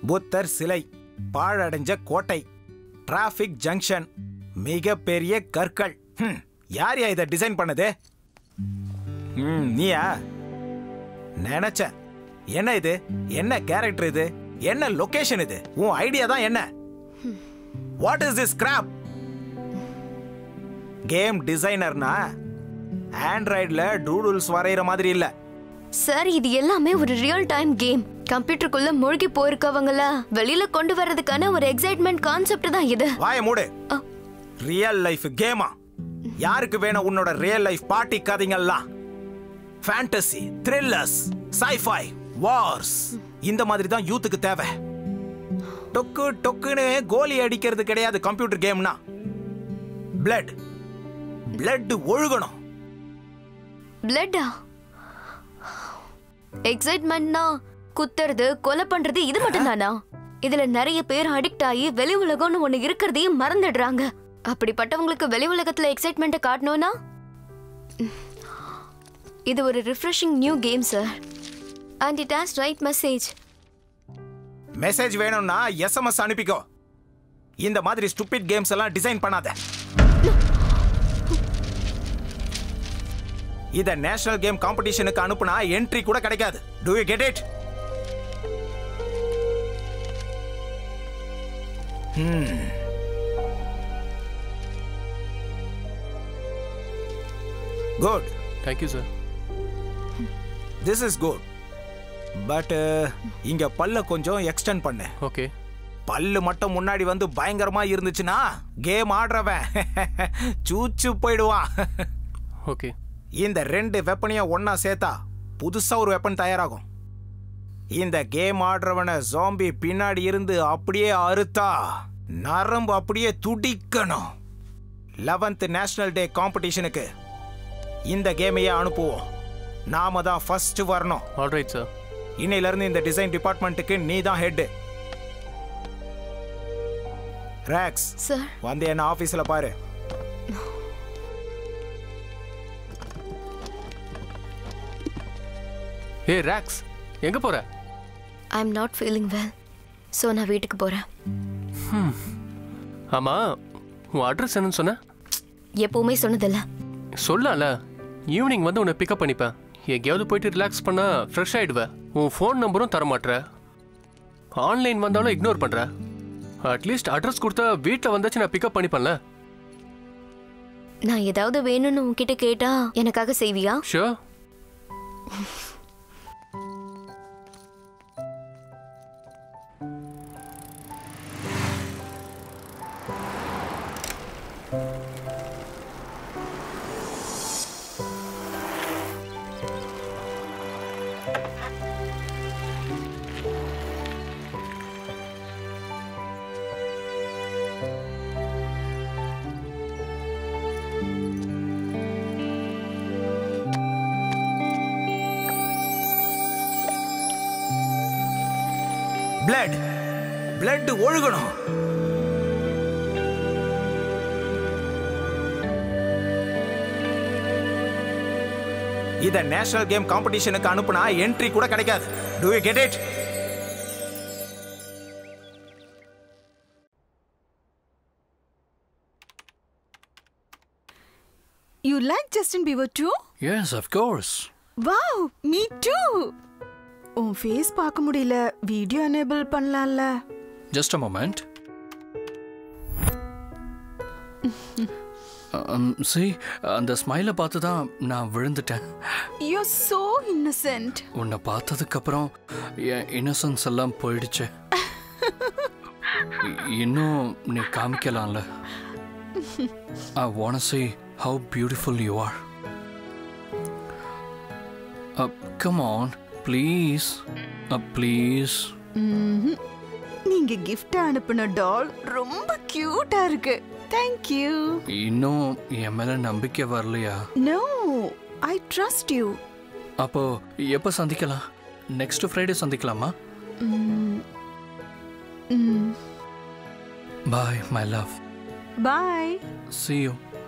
புத்தர் சிலை பாழடைஞ்ச கோட்டை traffic junction மிகப்பெரிய கற்கள் ஹம், யார் யா இதை டிசைன் பண்ணது ம், நீயா நினைச்சேன் என்ன இது என்ன கேரக்டர் இது என்ன லொகேஷன் இது உன் ஐடியா தான் என்ன what is this crap game டிசைனர்னா ஆண்ட்ராய்டில் டூடுல்ஸ் வரைகிற மாதிரி இல்லை சார் இது எல்லாமே ஒரு ரியல் டைம் கேம் கம்ப்யூட்டருக்குள்ள மூழ்கி போயிருக்கவங்கள வெளியில கொண்டு வர்றதுக்கான ஒரு எக்ஸைட்மெண்ட் கான்செப்ட் தான் இது வாய மூடு அ. ரியல் லைஃப் கேமா யாருக்கு வேணும் உன்னோட ரியல் லைஃப் பார்ட்டி கதைங்கள்லாம் ஃபேண்டசி த்ரில்லர்ஸ் சைஃபை வார்ஸ் இந்த மாதிரி தான் யூத்துக்கு தேவை டொக்கு டொக்குன்னு கோலி அடிக்கிறது கிடையாது கம்ப்யூட்டர் கேம்னா பிளட் பிளட் ஒழுகணும் பிளட்டா எக்ஸைட்மெண்ட்னா குத்துறது கொலை பண்றது இது மட்டும் தானா இதுல நிறைய பேர் அடிக்ட் ஆகி வெளி உலகம்னு ஒண்ணு இருக்கிறதையும் மறந்துடுறாங்க அப்படிப்பட்டவங்களுக்கு வெளி உலகத்துல எக்ஸைட்மெண்ட்டை காட்டணும்னா இது ஒரு refreshing new game sir and it has right message message வேணும்னா எஸ்எம்எஸ் அனுப்பிக்கோ இந்த மாதிரி ஸ்டூபிட் கேம்ஸ் எல்லாம் டிசைன் பண்ணாத இத நேஷனல் கேம் காம்படிஷனுக்கு அனுப்புனா என்ட்ரி கூட கிடைக்காது do you get it good thank you sir this is good but இங்க பல்ல கொஞ்சம் எக்ஸ்டெண்ட் பண்ணு ஓகே பல்லு மட்டும் முன்னாடி வந்து பயங்கரமா இருந்துச்சுன்னா கேம் ஆடுறவன் சூச்சு போயிடுவான் ஓகே இந்த ரெண்டு வெப்பனையும் ஒண்ணா சேர்த்தா புதுசா ஒரு வெப்பன் தயாராகும் இந்த கேம் ஆடுறவனை ஜாம்பி பின்னாடி இருந்து அப்படியே அறுத்தா நரம்பு அப்படியே துடிக்கணும் லெவன்த் நேஷனல் டே காம்படிஷனுக்கு இந்த கேமையே அனுப்புவோம் நாம தான் ஃபர்ஸ்ட் வரணும் ஆல்ரைட் சார் இன்னையில இருந்து இந்த டிசைன் டிபார்ட்மெண்ட்டுக்கு நீ தான் ஹெட் ரேக்ஸ் சார் வந்து என்ன ஆபீஸ்ல பாரு ஏ ரேக்ஸ் எங்கே போற I am not feeling well so நான் வீட்டுக்கு போறேன் ஆமாம் உன் அட்ரஸ் என்னன்னு சொன்ன எப்பவுமே சொன்னதில்ல சொல்லல ஈவினிங் வந்து உன்னை பிக்கப் பண்ணிப்பேன் எங்கேயாவது போயிட்டு ரிலாக்ஸ் பண்ணா ஃப்ரெஷ் ஆயிடுவேன் உன் ஃபோன் நம்பரும் தர மாட்ற ஆன்லைன் வந்தாலும் இக்னோர் பண்ற அட்லீஸ்ட் அட்ரஸ் கொடுத்தா வீட்டில் வந்தாச்சு நான் பிக்கப் பண்ணிப்பேன்ல நான் ஏதாவது வேணும்னு உன்கிட்ட கேட்டா எனக்காக செய்வியா ஷோ பிளட் பிளட் ஒழுகணும் இத நேஷனல் கேம் காம்படிஷனுக்கு அனுப்புனா என்ட்ரி கூட கிடைக்காது do you get it You like Justin Bieber too? Yes, of course. Wow, me too. உன் ஃபேஸ் பார்க்க முடியல வீடியோ எனேபிள் பண்ணலாம்ல Just a moment. um, see, அந்த ஸ்மைலை பார்த்து தான் நான் விழுந்துட்டேன் யூ சோ இன்னசென்ட் உன்னை பார்த்ததுக்கு அப்புறம் என் இன்னசென்ஸ் எல்லாம் போயிடுச்சு இ- இன்னும் நீ காமிக்கலாம்ல I want see how beautiful you are uh, come on please uh, please நீங்க gift அனுப்புன டால் ரொம்ப கியூட்டா இருக்கு தேங்க் யூ இன்னும் என் மேல நம்பிக்கை வரலையா நோ ஐ ட்ரஸ்ட் யூ அப்போ எப்போ சந்திக்கலாம் நெக்ஸ்ட் ஃப்ரைடே சந்திக்கலாமா bye my love bye see you